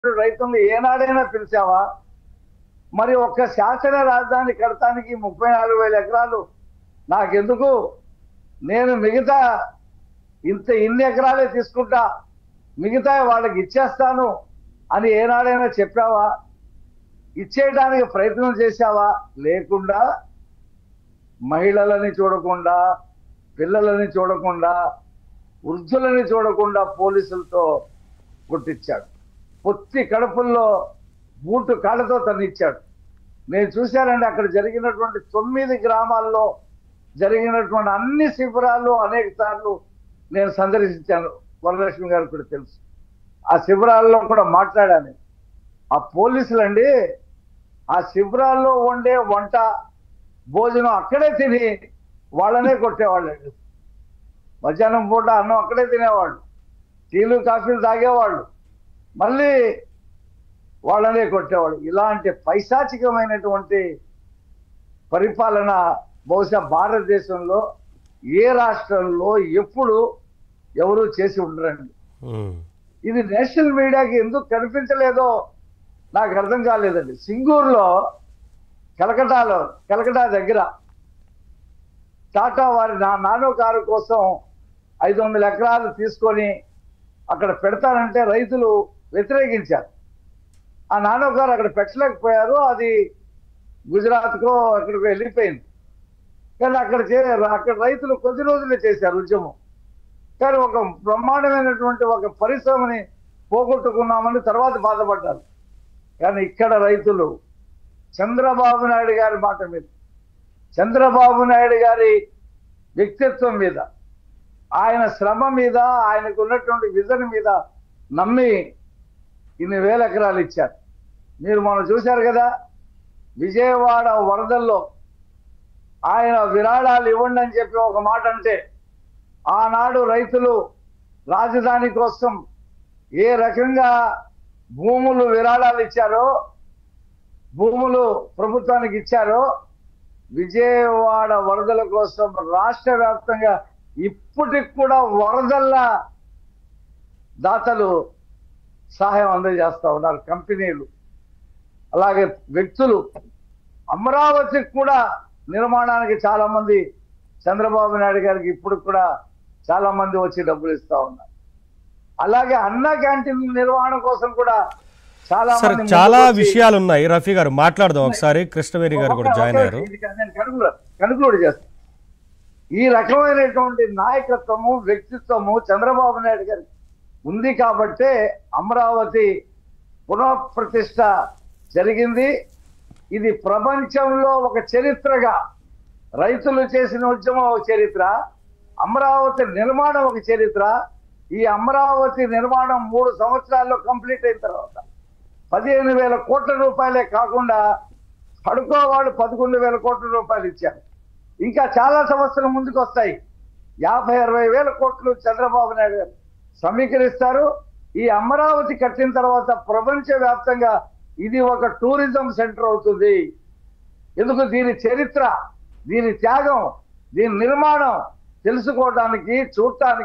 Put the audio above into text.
రైతులను ఏనాడైనా పిలిచావా మరి ఒక్క శాసన రాజధాని కడతానికి ముప్పై నాలుగు వేల ఎకరాలు నాకెందుకు నేను మిగతా ఇంత ఇన్ని ఎకరాలే తీసుకుంటా మిగతా వాళ్ళకి ఇచ్చేస్తాను అని ఏనాడైనా చెప్పావా ఇచ్చేయడానికి ప్రయత్నం చేశావా లేకుండా మహిళలని చూడకుండా పిల్లలని చూడకుండా వృద్ధులని చూడకుండా పోలీసులతో కొట్టించాడు పొత్తి కడుపుల్లో బూటు కాళ్ళతో తన్నిచ్చాడు నేను చూశానండి అక్కడ జరిగినటువంటి తొమ్మిది గ్రామాల్లో జరిగినటువంటి అన్ని శిబిరాలు అనేక సార్లు నేను సందర్శించాను వరలక్ష్మి గారికి కూడా తెలుసు ఆ శిబిరాల్లో కూడా మాట్లాడాను ఆ పోలీసులండి ఆ శిబిరాల్లో వండే వంట భోజనం అక్కడే తిని వాళ్ళనే కొట్టేవాళ్ళండి మధ్యాహ్నం పూట అన్నం అక్కడే తినేవాళ్ళు టీలు కాఫీలు తాగేవాళ్ళు మళ్ళీ వాళ్ళనే కొట్టేవాళ్ళు ఇలాంటి పైశాచికమైనటువంటి పరిపాలన బహుశా భారతదేశంలో ఏ రాష్ట్రంలో ఎప్పుడు ఎవరు చేసి ఉండరండి ఉమ్. ఇది నేషనల్ మీడియాకి ఎందుకు కనిపించలేదో నాకు అర్థం కాలేదండి సింగూరులో కలకటాలో కలకటా దగ్గర టాటా వారి నా నానో కారు కోసం ఐదు వందల ఎకరాలు తీసుకొని అక్కడ పెడతానంటే రైతులు వ్యతిరేకించారు ఆ నానో కారు అక్కడ పెట్టలేకపోయారు అది గుజరాత్కో అక్కడికి వెళ్ళిపోయింది కానీ అక్కడ చే అక్కడ రైతులు కొద్ది రోజులే చేశారు ఉద్యమం కానీ ఒక బ్రహ్మాండమైనటువంటి ఒక పరిశ్రమని పోగొట్టుకున్నామని తర్వాత బాధపడ్డారు కానీ ఇక్కడ రైతులు చంద్రబాబు నాయుడు గారి మాట మీద చంద్రబాబు నాయుడు గారి వ్యక్తిత్వం మీద ఆయన శ్రమ మీద ఆయనకు ఉన్నటువంటి విజన్ మీద నమ్మి ఇన్ని వేల ఎకరాలు ఇచ్చారు మీరు మనం చూశారు కదా విజయవాడ వరదల్లో ఆయన విరాళాలు ఇవ్వండి అని చెప్పి ఒక మాట అంటే ఆనాడు రైతులు రాజధాని కోసం ఏ రకంగా భూములు విరాళాలు ఇచ్చారో భూములు ప్రభుత్వానికి ఇచ్చారో విజయవాడ వరదల కోసం రాష్ట్ర వ్యాప్తంగా ఇప్పటికి కూడా వరదల దాతలు సహాయం అందజేస్తా ఉన్నారు కంపెనీలు అలాగే వ్యక్తులు అమరావతికి కూడా నిర్మాణానికి చాలా మంది చంద్రబాబు నాయుడు గారికి ఇప్పుడు కూడా చాలా మంది వచ్చి డబ్బులు ఇస్తా ఉన్నారు అలాగే అన్న క్యాంటీన్ నిర్వహణ కోసం కూడా చాలా సార్ మంది చాలా ముందుకు వచ్చి- విషయాలు ఉన్నాయి రఫీ గారు మాట్లాడదాం ఒకసారి కృష్ణవేణి గారు కూడా ఒక- జాయిన్ ఒక- అయ్యారు ఇది కాదు, నేను కనుక్లూ- కనుక్లూడ్ చేస్తాను ఈ రకమైనటువంటి నాయకత్వము వ్యక్తిత్వము చంద్రబాబు నాయుడు గారికి ఉంది కాబట్టే అమరావతి పునఃప్రతిష్ట జరిగింది ఇది ప్రపంచంలో ఒక చరిత్రగా రైతులు చేసిన ఉద్యమం ఒక చరిత్ర అమరావతి నిర్మాణం ఒక చరిత్ర ఈ అమరావతి నిర్మాణం మూడు సంవత్సరాల్లో కంప్లీట్ అయిన తర్వాత పదిహేను వేల కోట్ల రూపాయలే కాకుండా పడుకోవాళ్ళు పదకొండు వేల కోట్ల రూపాయలు ఇచ్చారు ఇంకా చాలా సంవత్సరం ముందుకు వస్తాయి యాభై అరవై వేల కోట్లు చంద్రబాబు నాయుడు గారు సమీకరిస్తారు ఈ అమరావతి కట్టిన తర్వాత ప్రపంచ వ్యాప్తంగా ఇది ఒక టూరిజం సెంటర్ అవుతుంది ఎందుకు దీని చరిత్ర దీని త్యాగం దీని నిర్మాణం తెలుసుకోవడానికి చూడటానికి